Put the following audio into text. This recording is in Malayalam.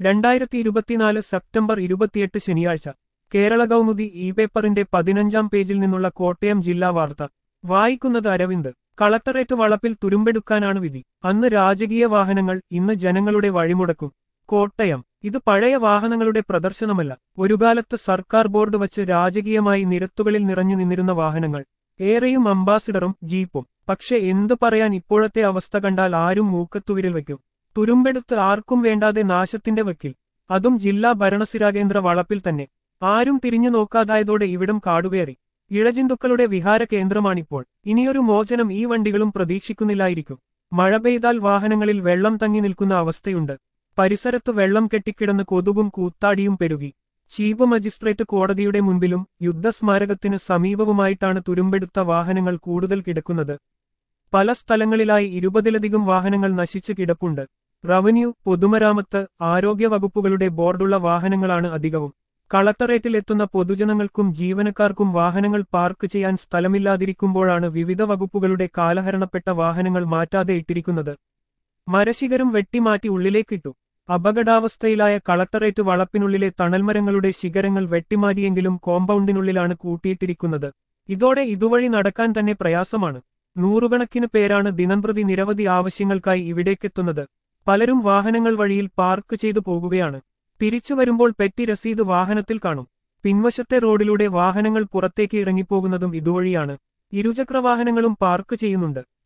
രണ്ടായിരത്തി ഇരുപത്തിനാല് സെപ്റ്റംബർ ഇരുപത്തിയെട്ട് ശനിയാഴ്ച കേരള കൗമുദി ഇ പേപ്പറിന്റെ പതിനഞ്ചാം പേജിൽ നിന്നുള്ള കോട്ടയം ജില്ലാ വാർത്ത വായിക്കുന്നത് അരവിന്ദ് കളക്ടറേറ്റ് വളപ്പിൽ തുരുമ്പെടുക്കാനാണ് വിധി അന്ന് രാജകീയ വാഹനങ്ങൾ ഇന്ന് ജനങ്ങളുടെ വഴിമുടക്കും കോട്ടയം ഇത് പഴയ വാഹനങ്ങളുടെ പ്രദർശനമല്ല ഒരു കാലത്ത് സർക്കാർ ബോർഡ് വച്ച് രാജകീയമായി നിരത്തുകളിൽ നിറഞ്ഞു നിന്നിരുന്ന വാഹനങ്ങൾ ഏറെയും അംബാസിഡറും ജീപ്പും പക്ഷെ എന്തു പറയാൻ ഇപ്പോഴത്തെ അവസ്ഥ കണ്ടാൽ ആരും മൂക്കത്തുവിരൽ വയ്ക്കും തുരുമ്പെടുത്ത് ആർക്കും വേണ്ടാതെ നാശത്തിന്റെ വക്കിൽ അതും ജില്ലാ ഭരണസിരാകേന്ദ്ര വളപ്പിൽ തന്നെ ആരും തിരിഞ്ഞു നോക്കാതായതോടെ ഇവിടം കാടുകയറി ഇഴജന്തുക്കളുടെ വിഹാര കേന്ദ്രമാണിപ്പോൾ ഇനിയൊരു മോചനം ഈ വണ്ടികളും പ്രതീക്ഷിക്കുന്നില്ലായിരിക്കും മഴ പെയ്താൽ വാഹനങ്ങളിൽ വെള്ളം തങ്ങി നിൽക്കുന്ന അവസ്ഥയുണ്ട് പരിസരത്ത് വെള്ളം കെട്ടിക്കിടന്ന് കൊതുകും കൂത്താടിയും പെരുകി ചീഫ് മജിസ്ട്രേറ്റ് കോടതിയുടെ മുൻപിലും യുദ്ധസ്മാരകത്തിന് സമീപവുമായിട്ടാണ് തുരുമ്പെടുത്ത വാഹനങ്ങൾ കൂടുതൽ കിടക്കുന്നത് പല സ്ഥലങ്ങളിലായി ഇരുപതിലധികം വാഹനങ്ങൾ നശിച്ചു കിടപ്പുണ്ട് റവന്യൂ പൊതുമരാമത്ത് ആരോഗ്യ വകുപ്പുകളുടെ ബോർഡുള്ള വാഹനങ്ങളാണ് അധികവും കളക്ടറേറ്റിൽ എത്തുന്ന പൊതുജനങ്ങൾക്കും ജീവനക്കാർക്കും വാഹനങ്ങൾ പാർക്ക് ചെയ്യാൻ സ്ഥലമില്ലാതിരിക്കുമ്പോഴാണ് വിവിധ വകുപ്പുകളുടെ കാലഹരണപ്പെട്ട വാഹനങ്ങൾ മാറ്റാതെ ഇട്ടിരിക്കുന്നത് മരശിഖരം വെട്ടിമാറ്റി ഉള്ളിലേക്കിട്ടു അപകടാവസ്ഥയിലായ കളക്ടറേറ്റ് വളപ്പിനുള്ളിലെ തണൽമരങ്ങളുടെ ശിഖരങ്ങൾ വെട്ടിമാറ്റിയെങ്കിലും കോമ്പൗണ്ടിനുള്ളിലാണ് കൂട്ടിയിട്ടിരിക്കുന്നത് ഇതോടെ ഇതുവഴി നടക്കാൻ തന്നെ പ്രയാസമാണ് നൂറുകണക്കിന് പേരാണ് ദിനംപ്രതി നിരവധി ആവശ്യങ്ങൾക്കായി ഇവിടേക്കെത്തുന്നത് പലരും വാഹനങ്ങൾ വഴിയിൽ പാർക്ക് ചെയ്തു പോകുകയാണ് തിരിച്ചു വരുമ്പോൾ പെറ്റി രസീത് വാഹനത്തിൽ കാണും പിൻവശത്തെ റോഡിലൂടെ വാഹനങ്ങൾ പുറത്തേക്ക് ഇറങ്ങിപ്പോകുന്നതും ഇതുവഴിയാണ് ഇരുചക്രവാഹനങ്ങളും പാർക്ക് ചെയ്യുന്നുണ്ട്